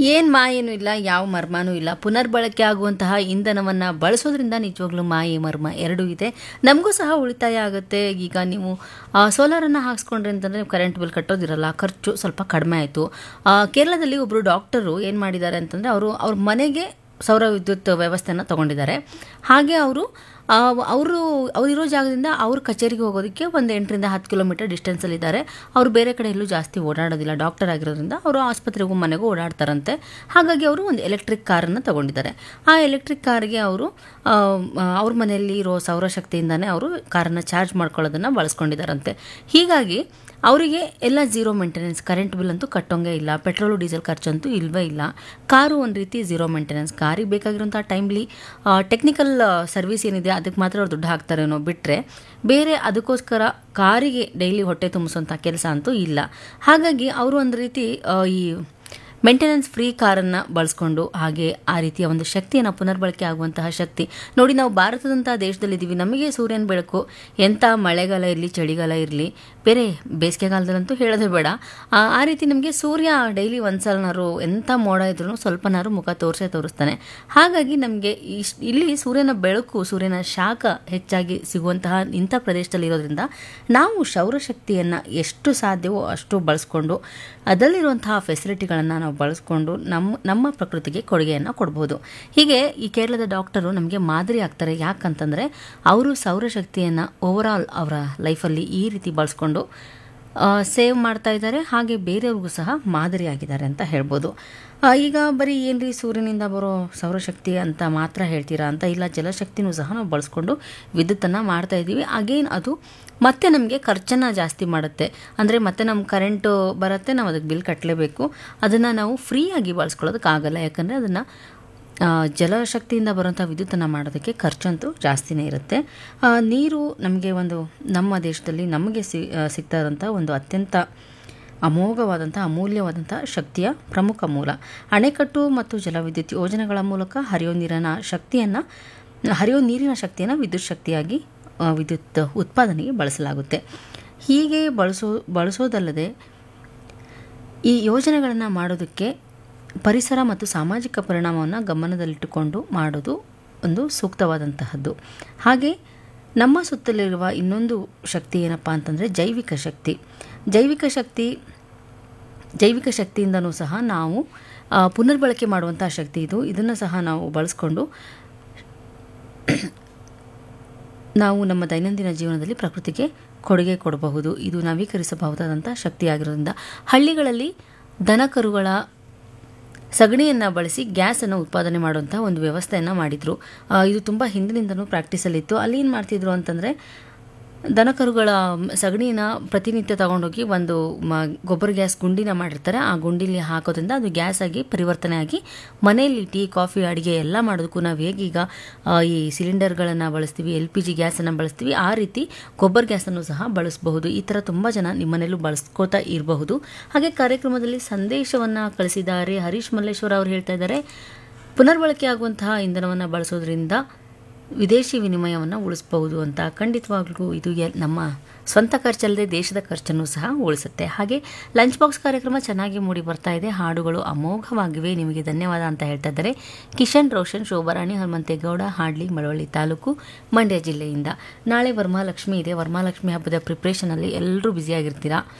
ಏನು ಮಾಯೇನೂ ಇಲ್ಲ ಯಾವ ಮರ್ಮನೂ ಇಲ್ಲ ಪುನರ್ಬಳಕೆ ಆಗುವಂತಹ ಇಂಧನವನ್ನು ಬಳಸೋದ್ರಿಂದ ನಿಜವಾಗ್ಲೂ ಮಾಯೆ ಮರ್ಮ ಎರಡೂ ಇದೆ ನಮಗೂ ಸಹ ಉಳಿತಾಯ ಆಗುತ್ತೆ ಈಗ ನೀವು ಸೋಲಾರನ್ನು ಹಾಕ್ಸ್ಕೊಂಡ್ರಿ ಅಂತಂದರೆ ಕರೆಂಟ್ ಬಿಲ್ ಕಟ್ಟೋದಿರಲ್ಲ ಖರ್ಚು ಸ್ವಲ್ಪ ಕಡಿಮೆ ಆಯಿತು ಕೇರಳದಲ್ಲಿ ಒಬ್ಬರು ಡಾಕ್ಟರು ಏನು ಮಾಡಿದ್ದಾರೆ ಅಂತಂದರೆ ಅವರು ಅವ್ರ ಮನೆಗೆ ಸೌರ ವಿದ್ಯುತ್ ವ್ಯವಸ್ಥೆನ ತಗೊಂಡಿದ್ದಾರೆ ಹಾಗೆ ಅವರು ಅವರು ಅವರಿರೋ ಜಾಗದಿಂದ ಅವ್ರ ಕಚೇರಿಗೆ ಹೋಗೋದಕ್ಕೆ ಒಂದು ಎಂಟರಿಂದ ಹತ್ತು ಕಿಲೋಮೀಟರ್ ಡಿಸ್ಟೆನ್ಸಲ್ಲಿದ್ದಾರೆ ಅವರು ಬೇರೆ ಕಡೆ ಎಲ್ಲೂ ಜಾಸ್ತಿ ಓಡಾಡೋದಿಲ್ಲ ಡಾಕ್ಟರ್ ಆಗಿರೋದ್ರಿಂದ ಅವರು ಆಸ್ಪತ್ರೆಗೂ ಮನೆಗೂ ಓಡಾಡ್ತಾರಂತೆ ಹಾಗಾಗಿ ಅವರು ಒಂದು ಎಲೆಕ್ಟ್ರಿಕ್ ಕಾರನ್ನು ತಗೊಂಡಿದ್ದಾರೆ ಆ ಎಲೆಕ್ಟ್ರಿಕ್ ಕಾರ್ಗೆ ಅವರು ಅವ್ರ ಮನೆಯಲ್ಲಿ ಇರೋ ಸೌರಶಕ್ತಿಯಿಂದನೇ ಅವರು ಕಾರನ್ನು ಚಾರ್ಜ್ ಮಾಡ್ಕೊಳ್ಳೋದನ್ನು ಬಳಸ್ಕೊಂಡಿದ್ದಾರಂತೆ ಹೀಗಾಗಿ ಅವರಿಗೆ ಎಲ್ಲ ಝೀರೋ ಮೇಂಟೆನೆನ್ಸ್ ಕರೆಂಟ್ ಬಿಲ್ ಅಂತೂ ಕಟ್ಟೋಂಗೆ ಇಲ್ಲ ಪೆಟ್ರೋಲು ಡೀಸೆಲ್ ಖರ್ಚಂತೂ ಇಲ್ಲವೇ ಇಲ್ಲ ಕಾರು ಒಂದು ರೀತಿ ಝೀರೋ ಮೇಂಟೆನೆನ್ಸ್ ಕಾರಿಗೆ ಬೇಕಾಗಿರೋಂಥ ಟೈಮ್ಲಿ ಟೆಕ್ನಿಕಲ್ ಸರ್ವಿಸ್ ಏನಿದೆ ಅದಕ್ಕೆ ಮಾತ್ರ ಅವ್ರು ದುಡ್ಡು ಹಾಕ್ತಾರೇನೋ ಬಿಟ್ಟರೆ ಬೇರೆ ಅದಕ್ಕೋಸ್ಕರ ಕಾರಿಗೆ ಡೈಲಿ ಹೊಟ್ಟೆ ತುಂಬಿಸೋಂಥ ಕೆಲಸ ಅಂತೂ ಇಲ್ಲ ಹಾಗಾಗಿ ಅವರು ಒಂದು ರೀತಿ ಈ ಮೇಂಟೆನೆನ್ಸ್ ಫ್ರೀ ಕಾರನ್ನು ಬಳಸ್ಕೊಂಡು ಹಾಗೆ ಆ ರೀತಿಯ ಒಂದು ಶಕ್ತಿಯನ್ನು ಪುನರ್ಬಳಕೆ ಆಗುವಂತಹ ಶಕ್ತಿ ನೋಡಿ ನಾವು ಭಾರತದಂತಹ ದೇಶದಲ್ಲಿದ್ದೀವಿ ನಮಗೆ ಸೂರ್ಯನ ಬೆಳಕು ಎಂಥ ಮಳೆಗಾಲ ಇರಲಿ ಚಳಿಗಾಲ ಇರಲಿ ಬೇರೆ ಬೇಸಿಗೆಗಾಲದಲ್ಲಂತೂ ಹೇಳೋದೇ ಬೇಡ ಆ ರೀತಿ ನಮಗೆ ಸೂರ್ಯ ಡೈಲಿ ಒಂದು ಸಲನಾರು ಎಂಥ ಮೋಡ ಇದ್ರೂ ಸ್ವಲ್ಪನಾರು ಮುಖ ತೋರಿಸೇ ತೋರಿಸ್ತಾನೆ ಹಾಗಾಗಿ ನಮಗೆ ಇಲ್ಲಿ ಸೂರ್ಯನ ಬೆಳಕು ಸೂರ್ಯನ ಶಾಖ ಹೆಚ್ಚಾಗಿ ಸಿಗುವಂತಹ ಇಂಥ ಪ್ರದೇಶದಲ್ಲಿರೋದ್ರಿಂದ ನಾವು ಸೌರಶಕ್ತಿಯನ್ನು ಎಷ್ಟು ಸಾಧ್ಯವೋ ಅಷ್ಟು ಬಳಸ್ಕೊಂಡು ಅದರಲ್ಲಿರುವಂತಹ ಫೆಸಿಲಿಟಿಗಳನ್ನು ನಾವು ಬಳಸ್ಕೊಂಡು ನಮ್ಮ ನಮ್ಮ ಪ್ರಕೃತಿಗೆ ಕೊಡುಗೆಯನ್ನು ಕೊಡ್ಬೋದು ಹೀಗೆ ಈ ಕೇರಳದ ಡಾಕ್ಟರು ನಮಗೆ ಮಾದರಿ ಆಗ್ತಾರೆ ಯಾಕಂತಂದರೆ ಅವರು ಸೌರಶಕ್ತಿಯನ್ನು ಓವರಾಲ್ ಅವರ ಲೈಫಲ್ಲಿ ಈ ರೀತಿ ಬಳಸ್ಕೊಂಡು ಸೇವ್ ಮಾಡ್ತಾ ಇದ್ದಾರೆ ಹಾಗೆ ಬೇರೆಯವ್ರಿಗೂ ಸಹ ಮಾದರಿಯಾಗಿದ್ದಾರೆ ಅಂತ ಹೇಳ್ಬೋದು ಈಗ ಬರೀ ಏನ್ರಿ ಸೂರ್ಯನಿಂದ ಬರೋ ಸೌರಶಕ್ತಿ ಅಂತ ಮಾತ್ರ ಹೇಳ್ತೀರಾ ಅಂತ ಇಲ್ಲ ಜಲಶಕ್ತಿನೂ ಸಹ ನಾವು ಬಳಸ್ಕೊಂಡು ವಿದ್ಯುತ್ತನ್ನು ಮಾಡ್ತಾ ಇದ್ದೀವಿ ಅಗೇನ್ ಅದು ಮತ್ತೆ ನಮಗೆ ಖರ್ಚನ್ನು ಜಾಸ್ತಿ ಮಾಡುತ್ತೆ ಅಂದರೆ ಮತ್ತೆ ನಮ್ಮ ಕರೆಂಟು ಬರುತ್ತೆ ನಾವು ಅದಕ್ಕೆ ಬಿಲ್ ಕಟ್ಟಲೇಬೇಕು ಅದನ್ನು ನಾವು ಫ್ರೀಯಾಗಿ ಬಳಸ್ಕೊಳ್ಳೋದಕ್ಕಾಗಲ್ಲ ಯಾಕಂದರೆ ಅದನ್ನು ಜಲಶಕ್ತಿಯಿಂದ ಬರುವಂಥ ವಿದ್ಯುತ್ತನ್ನು ಮಾಡೋದಕ್ಕೆ ಖರ್ಚಂತೂ ಜಾಸ್ತಿನೇ ಇರುತ್ತೆ ನೀರು ನಮಗೆ ಒಂದು ನಮ್ಮ ದೇಶದಲ್ಲಿ ನಮಗೆ ಸಿ ಸಿಗ್ತಾ ಇರೋಂಥ ಒಂದು ಅತ್ಯಂತ ಅಮೋಘವಾದಂಥ ಅಮೂಲ್ಯವಾದಂಥ ಶಕ್ತಿಯ ಪ್ರಮುಖ ಮೂಲ ಅಣೆಕಟ್ಟು ಮತ್ತು ಜಲವಿದ್ಯುತ್ ಯೋಜನೆಗಳ ಮೂಲಕ ಹರಿಯೋ ನೀರಿನ ಶಕ್ತಿಯನ್ನು ಹರಿಯೋ ನೀರಿನ ಶಕ್ತಿಯನ್ನು ವಿದ್ಯುತ್ ಶಕ್ತಿಯಾಗಿ ವಿದ್ಯುತ್ ಉತ್ಪಾದನೆಗೆ ಬಳಸಲಾಗುತ್ತೆ ಹೀಗೆ ಬಳಸೋ ಬಳಸೋದಲ್ಲದೆ ಈ ಯೋಜನೆಗಳನ್ನು ಮಾಡೋದಕ್ಕೆ ಪರಿಸರ ಮತ್ತು ಸಾಮಾಜಿಕ ಪರಿಣಾಮವನ್ನು ಗಮನದಲ್ಲಿಟ್ಟುಕೊಂಡು ಮಾಡೋದು ಒಂದು ಸೂಕ್ತವಾದಂತಹದ್ದು ಹಾಗೆ ನಮ್ಮ ಸುತ್ತಲಿರುವ ಇನ್ನೊಂದು ಶಕ್ತಿ ಏನಪ್ಪ ಅಂತಂದರೆ ಜೈವಿಕ ಶಕ್ತಿ ಜೈವಿಕ ಶಕ್ತಿ ಜೈವಿಕ ಶಕ್ತಿಯಿಂದನೂ ಸಹ ನಾವು ಪುನರ್ಬಳಕೆ ಮಾಡುವಂಥ ಶಕ್ತಿ ಇದು ಇದನ್ನು ಸಹ ನಾವು ಬಳಸ್ಕೊಂಡು ನಾವು ನಮ್ಮ ದೈನಂದಿನ ಜೀವನದಲ್ಲಿ ಪ್ರಕೃತಿಗೆ ಕೊಡುಗೆ ಕೊಡಬಹುದು ಇದು ನವೀಕರಿಸಬಹುದಾದಂಥ ಶಕ್ತಿಯಾಗಿರೋದ್ರಿಂದ ಹಳ್ಳಿಗಳಲ್ಲಿ ದನಕರುಗಳ ಸಗಣಿಯನ್ನು ಬಳಸಿ ಗ್ಯಾಸನ್ನು ಉತ್ಪಾದನೆ ಮಾಡುವಂಥ ಒಂದು ವ್ಯವಸ್ಥೆಯನ್ನು ಮಾಡಿದರು ಇದು ತುಂಬ ಹಿಂದಿನಿಂದನೂ ಪ್ರಾಕ್ಟೀಸಲ್ಲಿತ್ತು ಅಲ್ಲಿ ಏನು ಮಾಡ್ತಿದ್ರು ಅಂತಂದರೆ ದನಕರುಗಳ ಸಗಣಿನ ಪ್ರತಿನಿತ್ಯ ತಗೊಂಡೋಗಿ ಒಂದು ಮ ಗೊಬ್ಬರ ಗ್ಯಾಸ್ ಗುಂಡಿನ ಮಾಡಿರ್ತಾರೆ ಆ ಗುಂಡಿಲಿ ಹಾಕೋದ್ರಿಂದ ಅದು ಗ್ಯಾಸ್ ಆಗಿ ಪರಿವರ್ತನೆ ಆಗಿ ಮನೆಯಲ್ಲಿ ಟೀ ಕಾಫಿ ಅಡುಗೆ ಎಲ್ಲ ಮಾಡೋದಕ್ಕೂ ನಾವು ಹೇಗೀಗ ಈ ಸಿಲಿಂಡರ್ಗಳನ್ನು ಬಳಸ್ತೀವಿ ಎಲ್ ಪಿ ಜಿ ಗ್ಯಾಸನ್ನು ಬಳಸ್ತೀವಿ ಆ ರೀತಿ ಗೊಬ್ಬರ ಗ್ಯಾಸನ್ನು ಸಹ ಬಳಸಬಹುದು ಈ ಥರ ತುಂಬ ಜನ ನಿಮ್ಮನೇಲೂ ಬಳಸ್ಕೋತಾ ಇರಬಹುದು ಹಾಗೆ ಕಾರ್ಯಕ್ರಮದಲ್ಲಿ ಸಂದೇಶವನ್ನು ಕಳಿಸಿದ್ದಾರೆ ಹರೀಶ್ ಮಲ್ಲೇಶ್ವರ ಅವರು ಹೇಳ್ತಾ ಇದ್ದಾರೆ ಪುನರ್ಬಳಕೆ ಆಗುವಂತಹ ಇಂಧನವನ್ನು ಬಳಸೋದ್ರಿಂದ ವಿದೇಶಿ ವಿನಿಮಯವನ್ನು ಉಳಿಸಬಹುದು ಅಂತ ಖಂಡಿತವಾಗ್ಲೂ ಇದು ನಮ್ಮ ಸ್ವಂತ ಖರ್ಚಲ್ಲದೆ ದೇಶದ ಖರ್ಚನ್ನು ಸಹ ಉಳಿಸುತ್ತೆ ಹಾಗೆ ಲಂಚ್ ಬಾಕ್ಸ್ ಕಾರ್ಯಕ್ರಮ ಚೆನ್ನಾಗಿ ಮೂಡಿ ಬರ್ತಾ ಇದೆ ಹಾಡುಗಳು ಅಮೋಘವಾಗಿವೆ ನಿಮಗೆ ಧನ್ಯವಾದ ಅಂತ ಹೇಳ್ತಾ ಇದ್ದಾರೆ ಕಿಶನ್ ರೋಷನ್ ಶೋಭಾರಾಣಿ ಹನುಮಂತೇಗೌಡ ಹಾಡ್ಲಿ ಮಳವಳ್ಳಿ ತಾಲೂಕು ಮಂಡ್ಯ ಜಿಲ್ಲೆಯಿಂದ ನಾಳೆ ವರಮಹಾಲಕ್ಷ್ಮಿ ಇದೆ ವರಮಹಾಲಕ್ಷ್ಮಿ ಹಬ್ಬದ ಪ್ರಿಪ್ರೇಷನಲ್ಲಿ ಎಲ್ಲರೂ ಬ್ಯುಸಿಯಾಗಿರ್ತೀರಾ